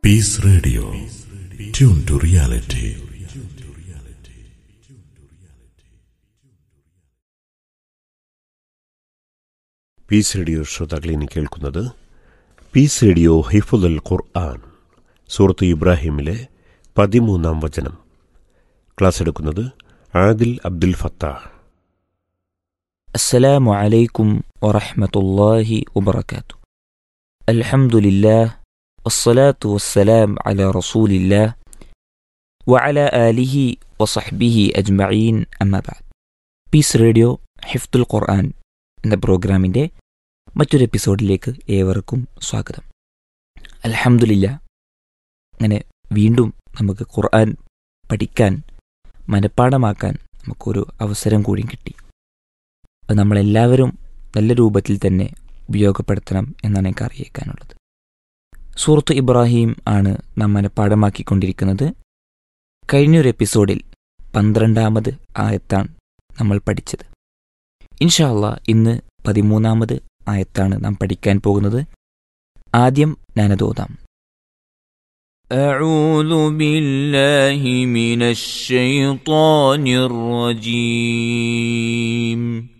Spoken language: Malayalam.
Peace Radio. Tune to reality. Peace radio ശ്രോതാക്കളെ ഇനി കേൾക്കുന്നത് പീസ് റേഡിയോ ഹിഫുദുൽ ഖുർആൻ സൂറത്ത് ഇബ്രാഹിമിലെ പതിമൂന്നാം വചനം ക്ലാസ് എടുക്കുന്നത് ആദിൽ അബ്ദുൽ ഫത്താഹ് السلام عليكم ورحمة الله وبركاته الحمد لله والصلاة والسلام على رسول الله وعلى آله وصحبه أجمعين أما بعد പീസ് റേഡിയോ ഹിഫ്തുൽ ഖുർആൻ എന്ന പ്രോഗ്രാമിൻ്റെ മറ്റൊരു എപ്പിസോഡിലേക്ക് ഏവർക്കും സ്വാഗതം അൽഹംദുലില്ല അങ്ങനെ വീണ്ടും നമുക്ക് ഖുർആൻ പഠിക്കാൻ മനഃപ്പാടമാക്കാൻ നമുക്കൊരു അവസരം കൂടി കിട്ടി അത് നമ്മളെല്ലാവരും നല്ല രൂപത്തിൽ തന്നെ ഉപയോഗപ്പെടുത്തണം എന്നാണ് എനിക്ക് അറിയിക്കാനുള്ളത് സൂറത്ത് ഇബ്രാഹിം ആണ് നാം മനഃപ്പാടമാക്കിക്കൊണ്ടിരിക്കുന്നത് കഴിഞ്ഞൊരു എപ്പിസോഡിൽ പന്ത്രണ്ടാമത് ആയത്താണ് നമ്മൾ പഠിച്ചത് ഇൻഷാല്ല ഇന്ന് പതിമൂന്നാമത് ആയത്താണ് നാം പഠിക്കാൻ പോകുന്നത് ആദ്യം ഞാനത് ഓതാം أعوذ بالله من الشيطان الرجيم